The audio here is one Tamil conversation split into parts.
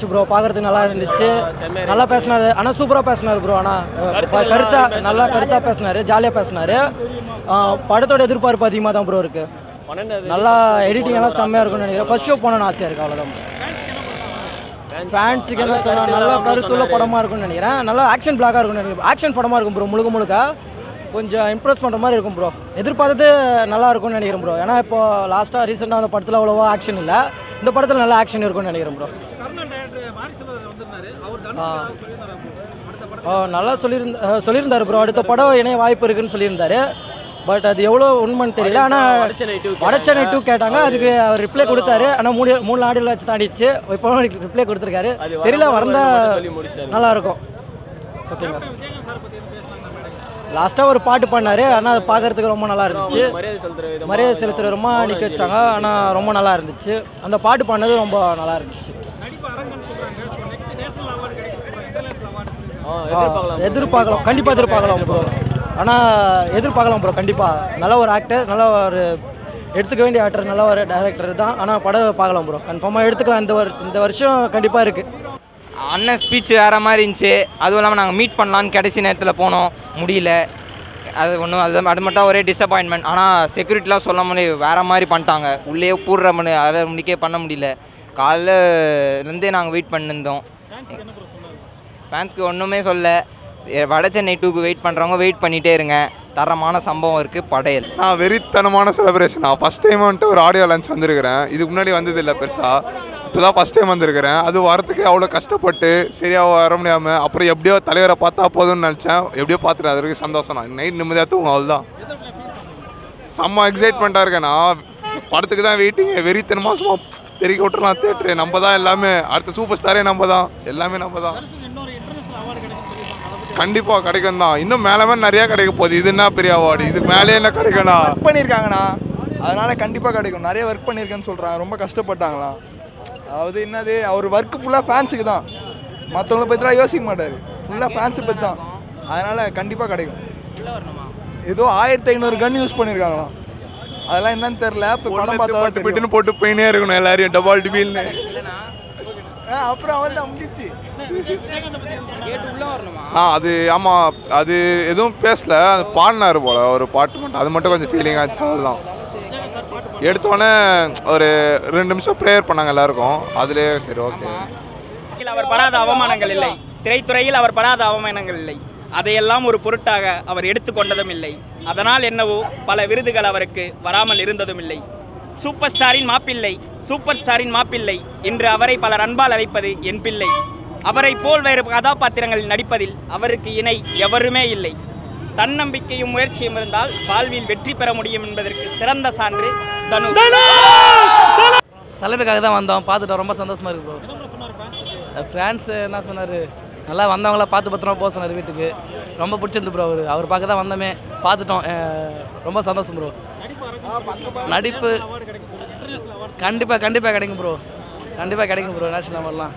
இருந்துச்சு ப்ரோ பார்க்கறதுக்கு நல்லா இருந்துச்சு நல்லா பேசினாரு ஆனால் சூப்பராக பேசினாரு ப்ரோ ஆனால் கருத்தா நல்லா கருத்தாக பேசினாரு ஜாலியாக பேசினாரு படத்தோட எதிர்பார்ப்பு அதிகமாக தான் ப்ரோ இருக்கு நல்லா எடிட்டிங் எல்லாம் செம்மையாக இருக்கும்னு நினைக்கிறேன் ஃபர்ஸ்ட் ஷோ போகணும்னு ஆசையாக இருக்குது அவ்வளோதான் ஃபேன்ஸுக்கு என்ன சொன்னால் நல்லா கருத்துள்ள படமாக இருக்கும்னு நினைக்கிறேன் நல்லா ஆக்ஷன் பிளாக்காக இருக்கும்னு நினைக்கிறேன் ஆக்ஷன் படமாக இருக்கும் ப்ரோ முழுக்க முழுக்க கொஞ்சம் இம்ப்ரெஸ் பண்ணுற மாதிரி இருக்கும் ப்ரோ எதிர்பார்த்தது நல்லா இருக்கும்னு நினைக்கிறேன் ப்ரோ ஏன்னா இப்போ லாஸ்ட்டாக ரீசெண்டாக அந்த படத்தில் அவ்வளோவா ஆக்ஷன் இல்லை இந்த படத்தில் நல்லா ஆக்ஷன் இருக்கும்னு நினைக்கிறேன் ப்ரோ கர்ணன் டைரக்டர் மாரி செல்வராஜ் வந்திருந்தாரு அவர் தனுஷ் ஏதாவது சொல்லியிருந்தாரா bro? அடுத்த படத்துல ஆ, நல்லா சொல்லியிருந்த அஹ், சொல்லியிருந்தாரு ப்ரோ அடுத்த படம் இணைய வாய்ப்பு இருக்குன்னு சொல்லியிருந்தாரு பட் அது எவ்வளோ உண்மைன்னு தெரியல ஆனால் வடச்சென்னை டூ கேட்டாங்க அதுக்கு அவர் ரிப்ளை கொடுத்தாரு ஆனால் மூணு மூணு நாடுகள் வச்சு தாண்டிச்சு இப்போ ரிப்ளை கொடுத்துருக்காரு தெரியல வந்தா நல்லா இருக்கும் ஓகேங்க விஜயகாந்த் சார் பத்தி எதுவும் பேசுனாங்க மேடம் லாஸ்ட்டாக ஒரு பாட்டு பண்ணாரு ஆனால் அது பார்க்கறதுக்கு ரொம்ப நல்லா இருந்துச்சு மரியாதை செலுத்துற விதமா மரியாதை செலுத்துற விதமா நிற்க வச்சாங்க ஆனால் ரொம்ப நல்லா இருந்துச்சு அந்த பாட்டு பண்ணது ரொம்ப நல்லா இருந்துச்சு நடிப்பு அரங்கன்னு சொல்றாங்க ஸோ நெக்ஸ்ட் நேஷனல் அவார்டு கிடைக்கும் சொல்றாங்க இன்டர்நேஷனல் அவார்டு ஆ, எதிர்பார்க்கலாம் எதிர்பார்க்கலாம் கண்டிப்பாக எதிர்பார்க்கலாம் ப்ரோ ஆனால் எதிர்பார்க்கலாம் ப்ரோ கண்டிப்பாக நல்ல ஒரு ஆக்டர் நல்ல ஒரு எடுத்துக்க வேண்டிய ஆக்டர் நல்ல ஒரு டைரக்டர் தான் ஆனால் படம் பார்க்கலாம் ப்ரோ கன்ஃபார்மாக எடுத்துக்கலாம் இந்த வரு இந்த வருஷம் கண்டிப்பாக இருக்குது அண்ணன் ஸ்பீச் வேறு மாதிரி இருந்துச்சு அதுவும் இல்லாமல் நாங்கள் மீட் பண்ணலான்னு கடைசி நேரத்தில் போனோம் முடியல அது ஒன்றும் அது அது மட்டும் ஒரே டிசப்பாயின்மெண்ட் ஆனால் செக்யூரிட்டிலாம் சொல்ல முடியும் வேறு மாதிரி பண்ணிட்டாங்க உள்ளே பூடுற மணி அரை மணிக்கே பண்ண முடியல காலையிலேருந்தே நாங்கள் வெயிட் பண்ணியிருந்தோம் ஃபேன்ஸ்க்கு ஒன்றுமே சொல்ல எ- வட சென்னை டூக்கு வெயிட் பண்ணுறவங்க வெயிட் பண்ணிகிட்டே இருங்க தரமான சம்பவம் இருக்குது படையல் நான் வெறித்தனமான செலிப்ரேஷனா ஃபஸ்ட் டைம் வந்துட்டு ஒரு ஆடியோ லான்ச் வந்திருக்கிறேன் இதுக்கு முன்னாடி வந்தது இல்லை பெருசாக இப்போ தான் ஃபஸ்ட் டைம் வந்திருக்கிறேன் அது வரத்துக்கு அவ்வளோ கஷ்டப்பட்டு சரியாக வர முடியாமல் அப்புறம் எப்படியோ தலைவரை பார்த்தா போதும்னு நினச்சேன் எப்படியோ பார்த்துட்டு அது வரைக்கும் சந்தோஷம் நான் நைட் நிம்மதியாக தூங்கும் அவ்வளோதான் செம்ம எக்ஸைட்மெண்ட்டாக இருக்கேன் நான் படத்துக்கு தான் வெயிட்டிங் வெறித்தனமாக சும்மா தெரிய விட்டுறலாம் தேட்டரு நம்ம தான் எல்லாமே அடுத்த சூப்பர் ஸ்டாரே நம்ம தான் எல்லாமே நம்ம தான் இன்னொரு இன்டர்நேஷனல் அவார்டு கிடைக்கும் சொல்லியிருக்காங்க அதை பத்தி கண்டிப்பாக கிடைக்கும் தான் இன்னும் மேலே மேலே நிறையா கிடைக்க போகுது இது என்ன பெரிய அவார்டு இதுக்கு மேலே என்ன கிடைக்கும்ண்ணா ஒர்க் பண்ணியிருக்காங்கண்ணா அதனால கண்டிப்பாக கிடைக்கும் நிறைய ஒர்க் பண்ணியிருக்கேன்னு சொல்கிறாங்க ரொம்ப கஷ்டப்பட்டாங்களாம் அதாவது என்னது அவர் ஒர்க்கு ஃபுல்லாக ஃபேன்ஸுக்கு தான் மற்றவங்கள பற்றிலாம் யோசிக்க மாட்டார் ஃபுல்லாக ஃபேன்ஸை பற்றி தான் அதனால் கண்டிப்பாக கிடைக்கும் ஏதோ ஆயிரத்தி ஐநூறு கன் யூஸ் பண்ணியிருக்காங்களாம் அதெல்லாம் என்னன்னு தெரில இப்போ படம் பார்த்தா தான் பட்டு தெரியும். பிட்டுன்னு போட்டு போயினே இருக்கணும் எல்லாரையும் டபால் டிபில்னு ஆ, அப்புறம் அவன் தான் முடிச்சு ஆ அது ஆமாம் அது எதுவும் பேசல அது பாடினாரு போல ஒரு பாட்டு மட்டும் அது மட்டும் கொஞ்சம் ஃபீலிங் ஆச்சு அதுதான் எடுத்தோடனே ஒரு ரெண்டு நிமிஷம் ப்ரேயர் பண்ணாங்க எல்லாருக்கும் அதுலேயே சரி ஓகே அவர் படாத அவமானங்கள் இல்லை திரைத்துறையில் அவர் படாத அவமானங்கள் இல்லை அதையெல்லாம் ஒரு பொருட்டாக அவர் எடுத்துக்கொண்டதும் இல்லை அதனால் என்னவோ பல விருதுகள் அவருக்கு வராமல் இருந்ததும் இல்லை சூப்பர் ஸ்டாரின் மாப்பிள்ளை சூப்பர் ஸ்டாரின் மாப்பிள்ளை இன்று அவரை பலர் அன்பால் அழைப்பது என் பிள்ளை அவரை போல் வேறு கதாபாத்திரங்களில் நடிப்பதில் அவருக்கு இணை எவருமே இல்லை தன்னம்பிக்கையும் முயற்சியும் இருந்தால் வாழ்வில் வெற்றி பெற முடியும் என்பதற்கு சிறந்த சான்று தனு தலைவருக்காக தான் வந்தோம் பார்த்துட்டோம் ரொம்ப சந்தோஷமா இருக்கு ப்ரோ ஃப்ரான்ஸ் என்ன சொன்னார் நல்லா வந்தவங்கள பார்த்து பத்திரமா போக சொன்னார் வீட்டுக்கு ரொம்ப பிடிச்சிருந்து ப்ரோ அவர் அவர் பார்க்க தான் வந்தோமே பார்த்துட்டோம் அஹ் ரொம்ப சந்தோஷம் ப்ரோ நடிப்பு கண்டிப்பாக கண்டிப்பாக கிடைக்கும் ப்ரோ கண்டிப்பாக கிடைக்கும் ப்ரோ நேஷனல் அவார்ட்லாம்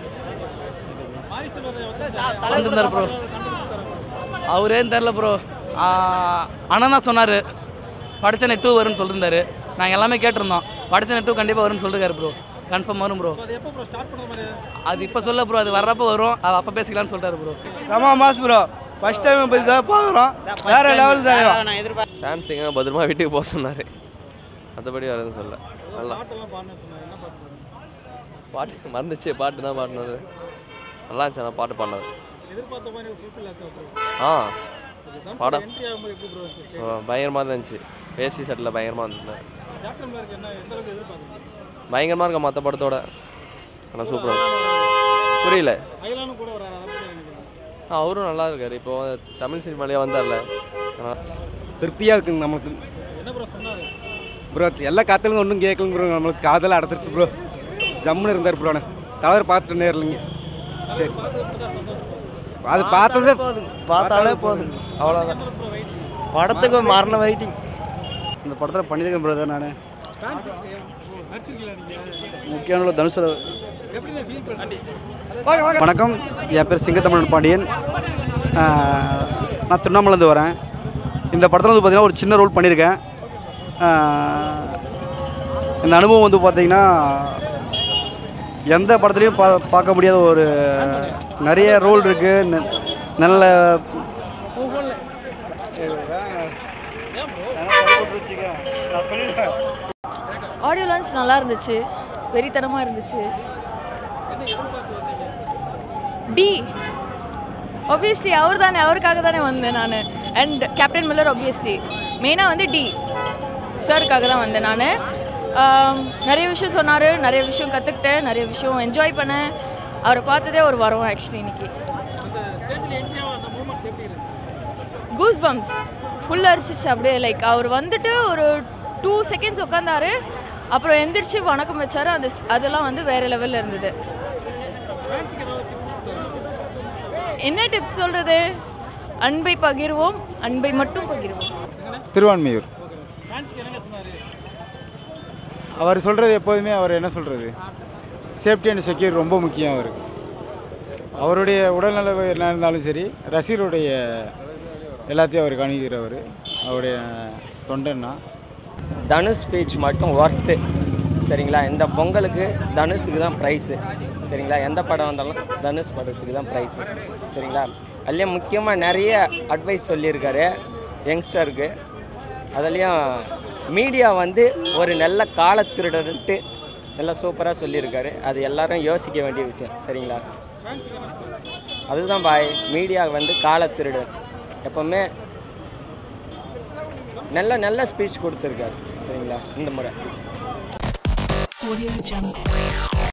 வந்திருந்தார் ப்ரோ அவரேன்னு தெரில ப்ரோ அண்ணன் தான் சொன்னார் வடச்சென்னை டூ வரும்னு சொல்லியிருந்தாரு நாங்கள் எல்லாமே கேட்டிருந்தோம் வடச்சென்னை டூ கண்டிப்பாக வரும்னு சொல்லிருக்காரு ப்ரோ கன்ஃபார்ம் வரும் ப்ரோ அது எப்போ ப்ரோ ஸ்டார்ட் பண்ணுற மாதிரி அது இப்போ சொல்ல ப்ரோ அது வர்றப்போ வரும் அது அப்போ பேசிக்கலாம்னு சொல்லிட்டாரு bro Rama mass bro first time பற்றி தான் பார்க்குறோம் வேற லெவல் தலைவா ஃபேன்ஸ் எங்க பத்திரமா வீட்டுக்கு போக சொன்னார் மற்றபடி வேறு எதுவும் சொல்ல நல்லா பாட்டெல்லாம் பாடின சொன்னார் என்ன பாட்டு பாட்டு மறந்துச்சு பாட்டு தான் பாடினாரு நல்லா இருந்துச்சு ஆனால் பாட்டு பாடினாரு எதிர்பார்த்த மாதிரி ஃபுல்ஃபில் ஆச்சு ஆ படம் என்ட்ரி ஆகும்போது எப்படி ப்ரோ இருந்துச்சு பயங்கரமாக தான் இருந்துச்சு பேசி செட்டில் பயங்கரமாக இருந்தது கேப்டன் மார்க் என்ன எந்த அளவுக்கு எதிர்பார்க்குறீங்க பயங்கரமாக இருக்கா மற்ற படத்தோட ஆனால் சூப்பராக புரியல அயலானும் கூட வராது அதை பத்தி என்ன நினைக்கிறீங்க? ஆ அவரும் நல்லா இருக்காரு இப்போ தமிழ் சினிமாலேயே வந்தார்ல ஆனால் திருப்தியாக இருக்குங்க நமக்கு என்ன ப்ரோ சொன்னார் ப்ரோ எல்லா காத்தலுங்க ஒன்றும் கேட்கலங்க ப்ரோ நம்மளுக்கு காதல அடைச்சிருச்சு ப்ரோ ஜம்முன்னு இருந்தார் ப்ரோ தலைவர் பார்த்துட்டு நேரில்லைங்க சரி அது பார்த்ததே பார்த்தாலே போதும் அவ்வளோதான் படத்துக்கு மரண வெயிட்டிங் இந்த படத்தில் பண்ணியிருக்கேன் ப்ரோ நான் ஃபேன்ஸ் நடிச்சிருக்கீங்களா நீங்கள் முக்கியமான தனுஷ் எப்படி ஃபீல் பண்ணுறீங்க வணக்கம் என் பேர் சிங்கத்தமிழன் பாண்டியன் ஆஹ், நான் திருவண்ணாமலேருந்து வரேன் இந்த படத்தில் வந்து பார்த்திங்கன்னா ஒரு சின்ன ரோல் பண்ணியிருக்கேன் ஆஹ், இந்த அனுபவம் வந்து பார்த்திங்கன்னா எந்த படத்துலையும் பா பார்க்க முடியாத ஒரு நிறைய ரோல் இருக்குது நல்ல ஆடியோ லான்ச் நல்லா இருந்துச்சு வெறித்தனமாக இருந்துச்சு டி ஒப்வியஸ்லி அவர் தானே அவருக்காக தானே வந்தேன் நான் அண்ட் கேப்டன் மில்லர் ஒப்வியஸ்லி மெயினாக வந்து டி சாருக்காக தான் வந்தேன் நான் நிறைய விஷயம் சொன்னார் நிறைய விஷயம் கற்றுக்கிட்டேன் நிறைய விஷயம் என்ஜாய் பண்ணேன் அவரை பார்த்ததே ஒரு வரம் ஆக்சுவலி இன்னைக்கு ஸ்டேஜில் என்ட்ரியாக அந்த மூமெண்ட்ஸ் எப்படி இருந்துச்சு கூஸ் பம்ப்ஸ் புல் அரிச்சிச்சு அப்படியே லைக் அவர் வந்துட்டு ஒரு டூ செகண்ட்ஸ் உட்காந்தாரு அப்புறம் எந்திரிச்சு வணக்கம் வச்சாரு அந்த அதெல்லாம் வந்து வேற லெவலில் இருந்தது ஃபேன்ஸுக்கு ஏதாவது டிப்ஸ் கொடுத்தாரு என்ன டிப்ஸ் சொல்றது அன்பை பகிர்வோம் அன்பை மட்டும் பகிர்வோம் திருவான்மையூர் ஃபேன்ஸுக்கு என்னங்க சொன்னார் அவர் சொல்கிறது எப்போதுமே அவர் என்ன சொல்கிறது சேஃப்டி அண்ட் செக்யூர் ரொம்ப முக்கியம் அவருக்கு அவருடைய உடல்நல என்ன இருந்தாலும் சரி ரசிகருடைய எல்லாத்தையும் அவர் கவனிக்கிறவர் அவருடைய தொண்டன்னா தனுஷ் ஸ்பீச் மட்டும் ஒர்த்து சரிங்களா இந்த பொங்கலுக்கு தனுஷுக்கு தான் ப்ரைஸு சரிங்களா எந்த படம் வந்தாலும் தனுஷ் படத்துக்கு தான் ப்ரைஸு சரிங்களா அதுலேயும் முக்கியமாக நிறைய அட்வைஸ் சொல்லியிருக்காரு யங்ஸ்டருக்கு அதுலேயும் மீடியா வந்து ஒரு நல்ல காலத்திருடன்ட்டு நல்லா சூப்பராக சொல்லியிருக்காரு அது எல்லாரும் யோசிக்க வேண்டிய விஷயம் சரிங்களா அதுதான் பாய் மீடியா வந்து காலத்திருடன் எப்போவுமே நல்ல நல்ல ஸ்பீச் கொடுத்துருக்காரு சரிங்களா இந்த முறை Audio Jungle.